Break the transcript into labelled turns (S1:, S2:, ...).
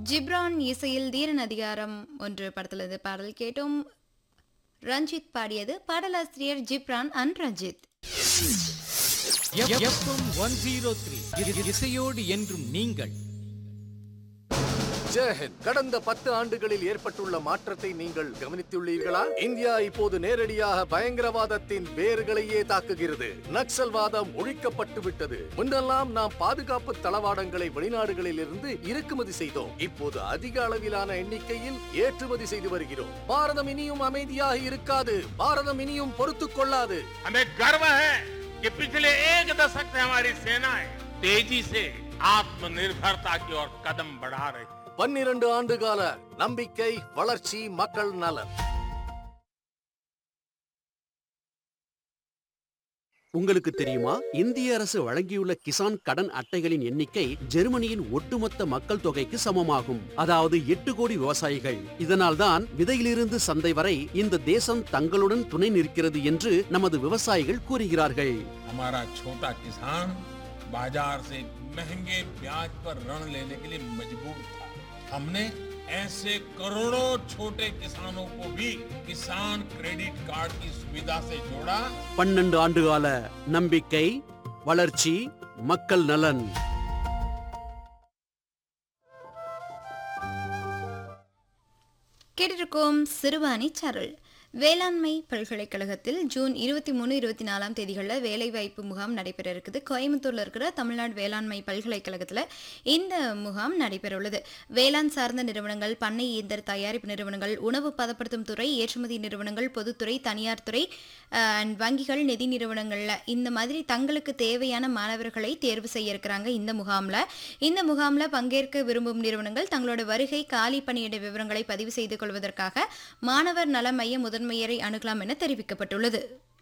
S1: ஜிப்ரான் இசையில் தீரன் அதிகாரம் ஒன்று படத்திலிருந்து பாடல் கேட்டோம் ரஞ்சித் பாடியது பாடலாசிரியர் Ghibran and Ranjith
S2: FM one zero three இசையோடு என்றும் நீங்கள்
S3: ஜெயஹிந்த் கடந்த பத்து ஆண்டுகளில் ஏற்பட்டுள்ள மாற்றத்தை நீங்கள் கவனித்துள்ளீர்களா இந்தியா இப்போது நேரடியாக பயங்கரவாதத்தின் வேர்களையே தாக்குகிறது நக்சல்வாதம் ஒழிக்கப்பட்டு விட்டது முன்னெல்லாம் நாம் பாதுகாப்பு தளவாடங்களை வெளிநாடுகளில் இருந்து இறக்குமதி செய்தோம் இப்போது அதிக அளவிலான எண்ணிக்கையில் ஏற்றுமதி செய்து வருகிறோம் பாரதம் இனியும் அமைதியாக இருக்காது பாரதம் இனியும் பொறுத்துக் கொள்ளாது
S4: हमें गर्व है कि पिछले एक दशक से हमारी सेनाएं तेजी से आत्मनिर्भरता की ओर कदम बढ़ा रही है
S3: பன்னிரண்டு ஆண்டு கால நம்பிக்கை வளர்ச்சி மக்கள் நலன்
S5: உங்களுக்கு தெரியுமா இந்திய அரசு வழங்கியுள்ள கிசான் கடன் அட்டைகளின் எண்ணிக்கை ஜெர்மனியின் ஒட்டுமொத்த மக்கள் தொகைக்கு சமமாகும் அதாவது எட்டு கோடி விவசாயிகள் இதனால்தான் விதையிலிருந்து சந்தை வரை இந்த தேசம் தங்களுடன் துணை நிற்கிறது என்று நமது விவசாயிகள் கூறுகிறார்கள்
S4: हमारा छोटा किसान बाजार से महंगे ब्याज पर ऋण लेने के लिए मजबूर था हमने ऐसे करोड़ों छोटे किसानों को भी किसान क्रेडिट कार्ड की सुविधा से जोड़ा
S5: பன்னெண்டு ஆண்டுகால நம்பிக்கை வளர்ச்சி மக்கள் நலன்
S1: கேட்டிருக்கோம் சிறுவாணி சரள் வேளாண்மை பல்கலைக்கழகத்தில் ஜூன் இருபத்தி மூணு இருபத்தி நாலாம் தேதிகளில் வேலைவாய்ப்பு முகாம் நடைபெற இருக்குது கோயம்புத்தூரில் இருக்கிற தமிழ்நாடு வேளாண்மை பல்கலைக்கழகத்தில் இந்த முகாம் நடைபெற உள்ளது வேளாண் சார்ந்த நிறுவனங்கள் பண்ணை இயந்திர தயாரிப்பு நிறுவனங்கள் உணவு பதப்படுத்தும் துறை ஏற்றுமதி நிறுவனங்கள் பொதுத்துறை தனியார் துறை அண்ட் வங்கிகள் நிதி நிறுவனங்களில் இந்த மாதிரி தங்களுக்கு தேவையான மாணவர்களை தேர்வு செய்ய இருக்கிறாங்க இந்த முகாமில் இந்த முகாமில் பங்கேற்க விரும்பும் நிறுவனங்கள் தங்களோட வருகை காலி பணியிட விவரங்களை பதிவு செய்து கொள்வதற்காக மாணவர் நல மைய முதன்மையரை அணுகலாம் என தெரிவிக்கப்பட்டுள்ளது